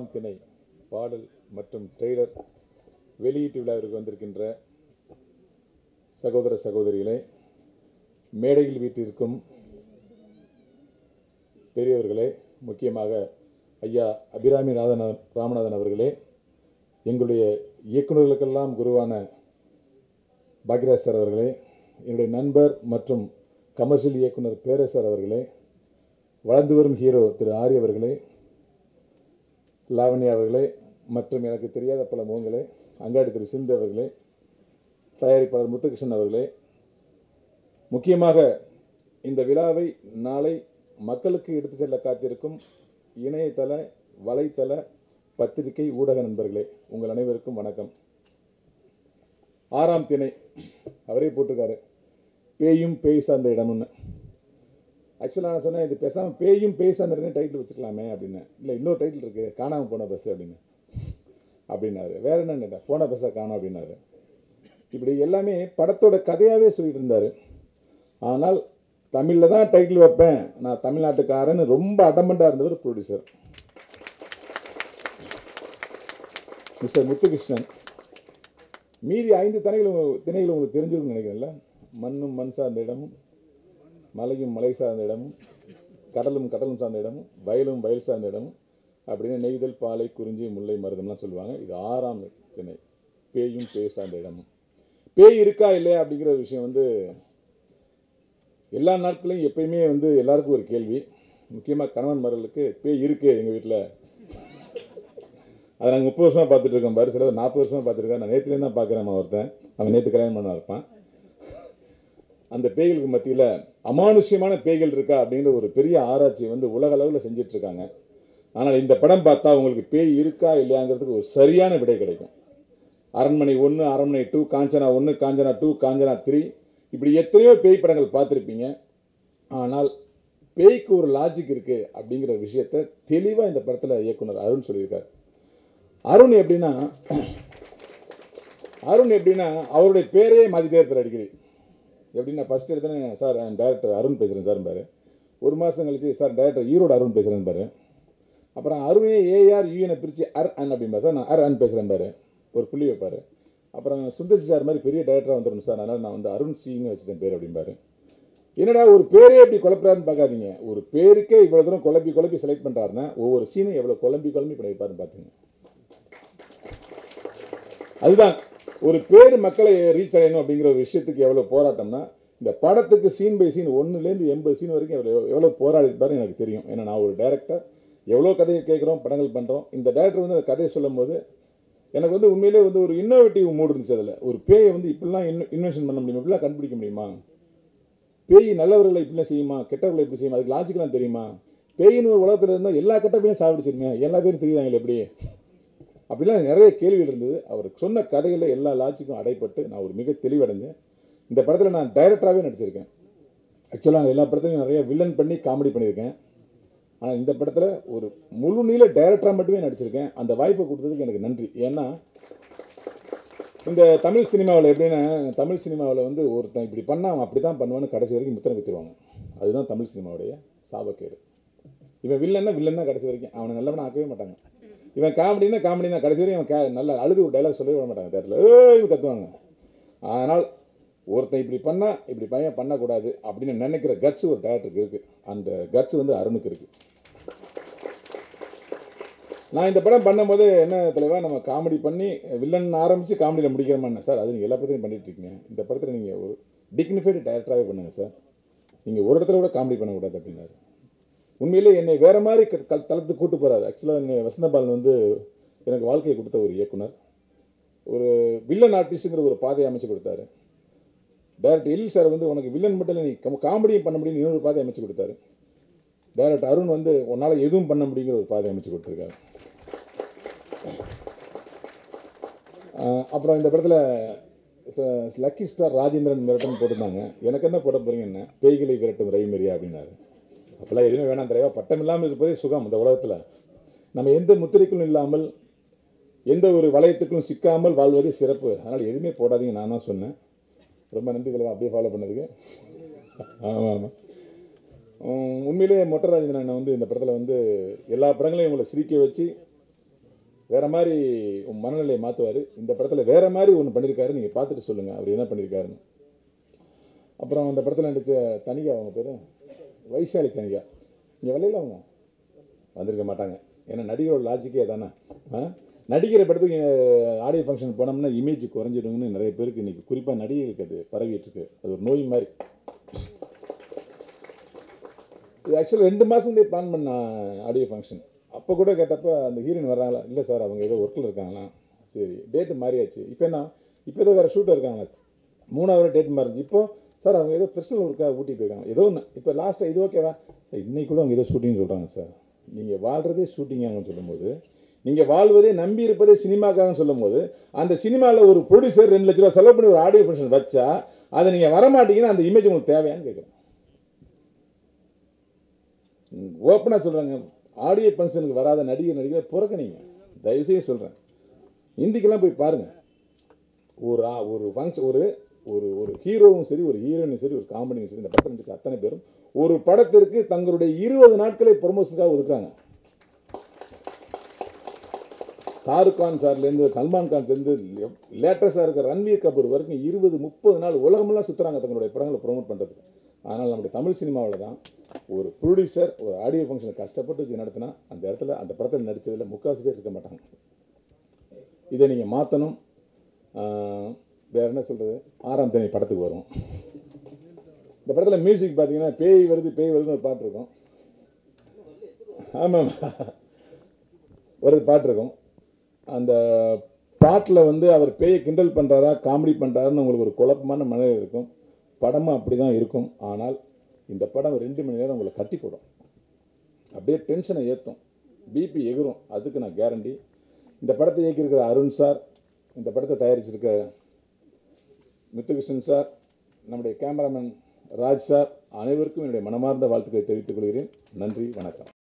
ஆறாம் திணை பாடல் மற்றும் ட்ரெய்லர் வெளியீட்டு விழாவிற்கு வந்திருக்கின்ற சகோதர சகோதரிகளே மேடையில் வீட்டிற்கும் பெரியவர்களே முக்கியமாக ஐயா அபிராமி நாதன் ராமநாதன் அவர்களே எங்களுடைய இயக்குநர்களுக்கெல்லாம் குருவான பாக்யராஜ் சார் அவர்களே என்னுடைய நண்பர் மற்றும் கமர்ஷியல் இயக்குனர் பேரரசர் அவர்களே வளர்ந்து வரும் ஹீரோ திரு ஆரி அவர்களே லாவண்யா அவர்களே மற்றும் எனக்கு தெரியாத பல முகங்களே அங்காடி திரு சிந்து அவர்களே தயாரிப்பாளர் முத்துகிருஷ்ணன் அவர்களே முக்கியமாக இந்த விழாவை நாளை மக்களுக்கு எடுத்துச் செல்ல காத்திருக்கும் இணையதள வலைத்தள பத்திரிகை ஊடக நண்பர்களே உங்கள் அனைவருக்கும் வணக்கம் ஆறாம் திணை அவரே போட்டிருக்காரு பேயும் பேய் சார்ந்த இடம்னு ஆக்சுவலாக நான் சொன்னேன் இது பேசாமல் பேயும் பேய் சார்ந்த இடம்னு டைட்டில் வச்சுக்கலாமே அப்படின்னு இல்லை இன்னொரு டைட்டில் இருக்குது காணாமல் போன பஸ் அப்படின்னு அப்படின்னாரு வேற என்ன கேட்டேன் போன பஸ்ஸை காணோம் அப்படின்னாரு இப்படி எல்லாமே படத்தோட கதையாகவே சொல்லிட்டு இருந்தார் ஆனால் தமிழில் தான் டைட்டில் வைப்பேன் நான் தமிழ்நாட்டுக்காரன்னு ரொம்ப அடமண்டாக இருந்தவர் ப்ரொடியூசர் மிஸ்டர் முத்துகிருஷ்ணன் மீதி ஐந்து திணைகள் உங்க- திணைகள் உங்களுக்கு தெரிஞ்சிருக்கும்னு நினைக்கிறேன்ல மண்ணும் மண் சார்ந்த இடமும் மலையும் மலை சார்ந்த இடமும் கடலும் கடலும் சார்ந்த இடமும் வயலும் வயல் சார்ந்த இடமும் அப்படின்னு நெய்தல் பாலை குறிஞ்சி முல்லை மருதம்லாம் சொல்லுவாங்க இது ஆறாம் திணை பேயும் பேய் சார்ந்த இடமும் பேய் இருக்கா இல்லையா அப்படிங்கிற ஒரு விஷயம் வந்து எல்லா நாட்களையும் எப்பயுமே வந்து எல்லாருக்கும் ஒரு கேள்வி முக்கியமாக கணவன் மகளுக்கு பேய் இருக்கு எங்கள் வீட்டில் அதை நாங்கள் முப்பது வருஷமாக பார்த்துட்டு இருக்கோம் பாரு சிலர் நாற்பது வருஷமாக பார்த்துருக்கேன் நான் நேற்றுலேருந்து தான் பார்க்குறேன் ஒருத்தன் அவன் நேற்று கல்யாணம் பண்ண இருப்பான் அந்த பேய்களுக்கு மத்தியில் அமானுஷ்யமான பேய்கள் இருக்கா அப்படிங்கிற ஒரு பெரிய ஆராய்ச்சி வந்து உலக அளவில் செஞ்சுட்டு இருக்காங்க ஆனால் இந்த படம் பார்த்தா உங்களுக்கு பேய் இருக்கா இல்லையாங்கிறதுக்கு ஒரு சரியான விடை கிடைக்கும் அரண்மனை ஒன்று அரண்மனை டூ காஞ்சனா ஒன்று காஞ்சனா டூ காஞ்சனா த்ரீ இப்படி எத்தனையோ பேய் படங்கள் பார்த்துருப்பீங்க ஆனால் பேய்க்கு ஒரு லாஜிக் இருக்குது அப்படிங்கிற விஷயத்த தெளிவாக இந்த படத்தில் இயக்குனர் அருண் சொல்லியிருக்கார் அருண் எப்படின்னா அருண் எப்படின்னா அவருடைய பேரையே மாற்றிட்டே இருப்பார் அடிக்கடி எப்படின்னா ஃபஸ்ட் எடுத்தோன்னே சார் டேரக்டர் அருண் பேசுகிறேன் சார் பாரு ஒரு மாதம் கழிச்சு சார் டேரக்டர் ஈரோடு அருண் பேசுகிறேன் பாரு அப்புறம் அருணே ஏஆர் யூஎனை பிரித்து அர் அன் அப்படிம்பா சார் நான் அர் அன் பேசுகிறேன் பாரு ஒரு புள்ளி வைப்பார் அப்புறம் சுந்தர்சி சார் மாதிரி பெரிய டேரக்டராக வந்துடணும் சார் அதனால் நான் வந்து அருண் சிங்னு வச்சுட்டேன் பேர் அப்படிம்பாரு என்னடா ஒரு பேரே எப்படி குழப்புறாருன்னு பார்க்காதீங்க ஒரு பேருக்கே இவ்வளோ தூரம் குழப்பி குழப்பி செலக்ட் பண்ணுறாருன்னா ஒவ்வொரு சீனும் எவ்வளோ குழம்பி குழம்பி பண்ணியிருப்பாருன்னு பார்த்துங்க அதுதான் ஒரு பேர் மக்களை ரீச் அடையணும் அப்படிங்கிற ஒரு விஷயத்துக்கு எவ்வளோ போராட்டம்னா இந்த படத்துக்கு சீன் பை சீன் ஒன்றுலேருந்து எண்பது சீன் வரைக்கும் எவ்வளோ எவ்வளோ போராடிப்பாரு எனக்கு தெரியும் ஏன்னா நான் ஒரு டேரக்டர் எவ்வளோ கதையை கேட்குறோம் படங்கள் பண்ணுறோம் இந்த டேரக்டர் வந்து அந்த கதையை சொல்லும் போது எனக்கு வந்து உண்மையிலே வந்து ஒரு இன்னோவேட்டிவ் மூடு இருந்துச்சு அதில் ஒரு பேயை வந்து இப்படிலாம் இன் இன்வென்ஷன் பண்ண முடியுமா இப்படிலாம் கண்டுபிடிக்க முடியுமா பேய் நல்லவர்களை இப்படிலாம் செய்யுமா கெட்டவர்களை இப்படி செய்யுமா அதுக்கு லாஜிக்கெலாம் தெரியுமா பேயின்னு ஒரு உலகத்தில் இருந்தால் எல்லா கெட்ட பேரும் சாப்பிடுச்சிருமே எல்லா பேரும் தெரியுறாங்களே எப்படி அப்படிலாம் நிறைய கேள்விகள் இருந்தது அவர் சொன்ன கதைகளில் எல்லா லாஜிக்கும் அடைப்பட்டு நான் ஒரு மிக தெளிவடைஞ்சேன் இந்த படத்தில் நான் டைரக்டராகவே நடிச்சிருக்கேன் ஆக்சுவலாக நான் எல்லா படத்துலையும் நிறைய வில்லன் பண்ணி காமெடி பண்ணியிருக்கேன் ஆனால் இந்த படத்தில் ஒரு முழு நீள டைரக்டராக மட்டுமே நடிச்சிருக்கேன் அந்த வாய்ப்பை கொடுத்ததுக்கு எனக்கு நன்றி ஏன்னா இந்த தமிழ் சினிமாவில் எப்படின்னா தமிழ் சினிமாவில் வந்து ஒருத்தன் இப்படி பண்ணா அவன் அப்படி தான் பண்ணுவான்னு கடைசி வரைக்கும் முத்திரம் குத்திடுவாங்க அதுதான் தமிழ் சினிமாவுடைய சாபக்கேடு இவன் வில்லன்னா வில்லன் தான் கடைசி வரைக்கும் அவனை நல்லவனை ஆக்கவே மாட்டாங்க இவன் காமெடினா காமெடி தான் கடைசி வரைக்கும் அவன் கே நல்ல அழுது ஒரு டைலாக் சொல்லவே விட மாட்டாங்க தேட்டரில் ஏய் கத்துவாங்க ஆனால் ஒருத்தன் இப்படி பண்ணா இப்படி பையன் பண்ணக்கூடாது அப்படின்னு நினைக்கிற கட்ஸ் ஒரு டேரக்டருக்கு இருக்குது அந்த கட்ஸ் வந்து அருணுக்கு இருக்குது நான் இந்த படம் பண்ணும்போது என்ன தலைவா நம்ம காமெடி பண்ணி வில்லன் ஆரம்பித்து காமெடியில் முடிக்கிறோமான்னு சார் அது நீங்கள் எல்லா படத்தையும் பண்ணிட்டு இருக்கீங்க இந்த படத்தில் நீங்கள் ஒரு டிக்னிஃபைடு டேரக்டராகவே பண்ணுங்க சார் நீங்கள் ஒரு இடத்துல கூட காமெடி பண்ணக்கூடாது அப்படின்னாரு உண்மையிலே என்னை வேறு மாதிரி க- க- தளத்துக்கு கூட்டு போகிறாரு ஆக்சுவலாக என்னை வசந்தபாலன் வந்து எனக்கு வாழ்க்கையை கொடுத்த ஒரு இயக்குனர் ஒரு வில்லன் ஆர்டிஸ்ட்டுங்கிற ஒரு பாதையை அமைச்சு கொடுத்தாரு டேரக்டர் எல் சார் வந்து உனக்கு வில்லன் மட்டும் இல்லை நீ கம் காமெடியும் பண்ண முடியும்னு இன்னொரு பாதை அமைச்சு கொடுத்தாரு டேரக்டர் அருண் வந்து உன்னால் எதுவும் பண்ண முடியுங்கிற ஒரு பாதை அமைச்சு கொடுத்துருக்காரு ஆஹ் அப்புறம் இந்த படத்தில் லக்கி ஸ்டார் ராஜேந்திரன் மிரட்டன் போட்டிருந்தாங்க எனக்கு என்ன போட போறீங்க என்ன பேய்களை விரட்டும் ரயில்மெரியா அப்படின்னாரு அப்போல்லாம் எதுவுமே வேணாம் தலைவா பட்டம் இல்லாமல் இருப்பதே சுகம் இந்த உலகத்தில் நம்ம எந்த முத்திரைக்கும் இல்லாமல் எந்த ஒரு வளையத்துக்கும் சிக்காமல் வாழ்வதே சிறப்பு அதனால் எதுவுமே போடாதீங்க நான் தான் சொன்னேன் ரொம்ப நன்றி தலைவா அப்படியே ஃபாலோ பண்ணதுக்கு ஆமாம் ஆமாம் உம், உண்மையிலே மொட்டராஜன் அண்ணன் வந்து இந்த படத்தில் வந்து எல்லா படங்களையும் உங்களை சிரிக்க வச்சு வேற மாதிரி உன் மனநிலையை மாற்றுவார் இந்த படத்தில் வேற மாதிரி ஒன்று பண்ணியிருக்காரு நீங்கள் பார்த்துட்டு சொல்லுங்கள் அவர் என்ன பண்ணியிருக்காருன்னு அப்புறம் அந்த படத்தில் நடித்த தனிகா அவங்க பேர் வைஷாலி தனிகா இங்கே வரல அவங்க வந்திருக்க மாட்டாங்க ஏன்னா நடிகரோட லாஜிக்கே தானே ஆ நடிக்கிற படத்துக்கு ஆடியோ ஃபங்க்ஷன் போனோம்னா இமேஜ் குறைஞ்சிடுங்கன்னு நிறைய பேருக்கு இன்றைக்கி குறிப்பாக நடிகைகளுக்கு அது பரவிட்டு இருக்கு அது ஒரு நோய் மாதிரி இது ஆக்சுவலாக ரெண்டு மாதத்துலேயே பிளான் பண்ண ஆடியோ ஃபங்க்ஷன் அப்போ கூட கேட்டப்போ அந்த ஹீரோயின் வர்றாங்களா இல்லை சார் அவங்க ஏதோ ஒர்க்கில் இருக்காங்களா சரி டேட்டு மாறியாச்சு இப்போ என்ன இப்போ ஏதோ வேறு ஷூட் இருக்காங்களா மூணாவது டேட் மாறிச்சு இப்போ சார் அவங்க ஏதோ பர்சனல் ஒர்க்காக ஊட்டி போயிருக்காங்க ஏதோ ஒன்று இப்போ லாஸ்ட்டாக இது ஓகேவா சார் இன்னைக்கு கூட அவங்க ஏதோ ஷூட்டிங் சொல்கிறாங்க சார் நீங்கள் வாழ்கிறதே ஷூட்டிங்காகன்னு சொல்லும்போது நீங்கள் வாழ்வதே நம்பி இருப்பதே சினிமாக்காகன்னு சொல்லும்போது அந்த சினிமாவில் ஒரு ப்ரொடியூசர் ரெண்டு லட்ச ரூபா செலவு பண்ணி ஒரு ஆடியோ ஃபங்க்ஷன் வச்சா அதை நீங்கள் வரமாட்டீங்கன்னா அந்த இமேஜ் உங்களுக்கு தேவையான்னு கேட்குறேன் ஓப்பனாக சொல்கிறாங்க ஆடியோ ஃபங்க்ஷனுக்கு வராத நடிகர் நடிகரை புறக்கணிங்க தயவுசெய்து சொல்கிறேன் இந்திக்கெல்லாம் போய் பாருங்கள் ஒரு ஆ- ஒரு ஃபங்க்ஷன் ஒரு ஒரு ஒரு ஹீரோவும் சரி ஒரு ஹீரோயினும் சரி ஒரு காமெடியும் சரி இந்த படத்தில் நடிச்ச அத்தனை பேரும் ஒரு படத்திற்கு தங்களுடைய இருபது நாட்களை ப்ரொமோஷனுக்காக ஒதுக்குறாங்க ஷாருக் கான் சார்லேருந்து சல்மான் கான் சேர்ந்து லேட்டஸ்டாக இருக்கிற ரன்வீர் கபூர் வரைக்கும் இருபது முப்பது நாள் உலகமெல்லாம் சுற்றுறாங்க தங்களுடைய படங்களை ப்ரோமோட் பண்ணுறதுக்கு ஆனால் நம்முடைய தமிழ் சினிமாவில் தான் ஒரு ப்ரொடியூசர் ஒரு ஆடியோ ஃபங்க்ஷனை கஷ்டப்பட்டு வச்சு நடத்தினா அந்த இடத்துல அந்த படத்தில் நடித்ததில் முக்கால்வாசி பேர் இருக்க மாட்டாங்க இதை நீங்கள் மாற்றணும் வேறு என்ன சொல்கிறது ஆறாம் தனி படத்துக்கு வரும் இந்த படத்தில் மியூசிக் பார்த்தீங்கன்னா பேய் வருது பேய் வருதுன்னு ஒரு பாட்டு இருக்கும் ஆமாம் வருது பாட்டு இருக்கும் அந்த பாட்டில் வந்து அவர் பேயை கிண்டல் பண்ணுறாரா காமெடி பண்ணுறாருன்னு உங்களுக்கு ஒரு குழப்பமான மனநிலை இருக்கும் படமும் அப்படி தான் இருக்கும் ஆனால் இந்த படம் ரெண்டு மணி நேரம் உங்களை கட்டி போடும் அப்படியே டென்ஷனை ஏற்றும் பிபி எகிரும் அதுக்கு நான் கேரண்டி இந்த படத்தை இயக்கியிருக்கிற அருண் சார் இந்த படத்தை தயாரிச்சிருக்க முத்துகிருஷ்ணன் சார் நம்முடைய கேமராமேன் ராஜ் சார் அனைவருக்கும் என்னுடைய மனமார்ந்த வாழ்த்துக்களை தெரிவித்துக் கொள்கிறேன் நன்றி வணக்கம்